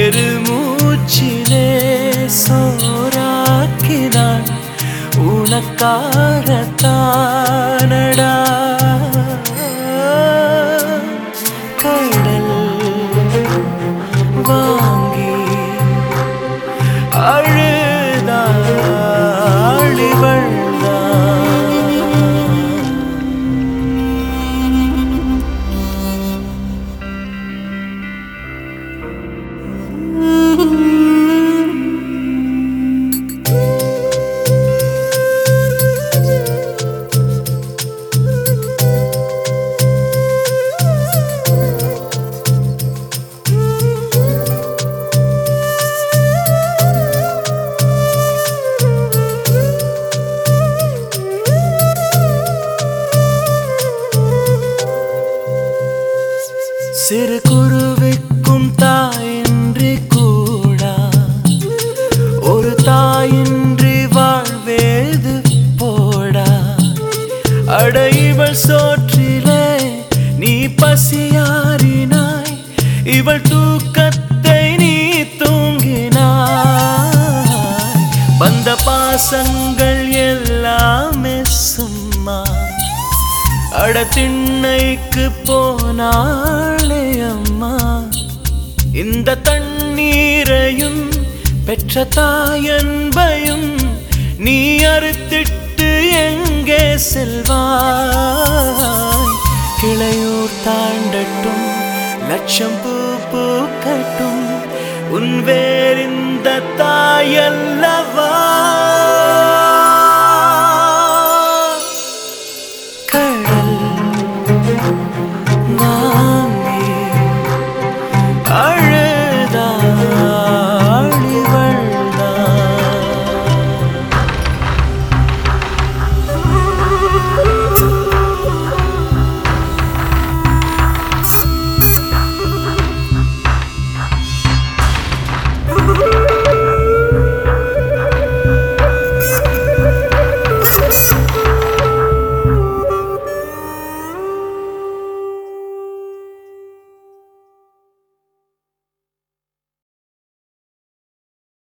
பெருமூச்சிலே சோறாக்கினாள் உனக்காரத்தானடா கடல் வாங்கி அழுதாளிவள்தான் சிறு குருவிக்கும் தாயின்றி கூடா ஒரு தாயின்றி வாழ்வேது போடா அடைவள் சோற்றிலே நீ பசியாறினாய் இவள் தூக்கத்தை நீ தூங்கினாய் வந்த பாசங்கள் எல்லாமே சும்மா அட திண்ணைக்கு போனாளே அம்மா இந்த தண்ணீரையும் பெற்ற தாயன்பையும் நீ அறுத்திட்டு எங்கே செல்வாய் கிளையூர் தாண்டட்டும் லட்சம்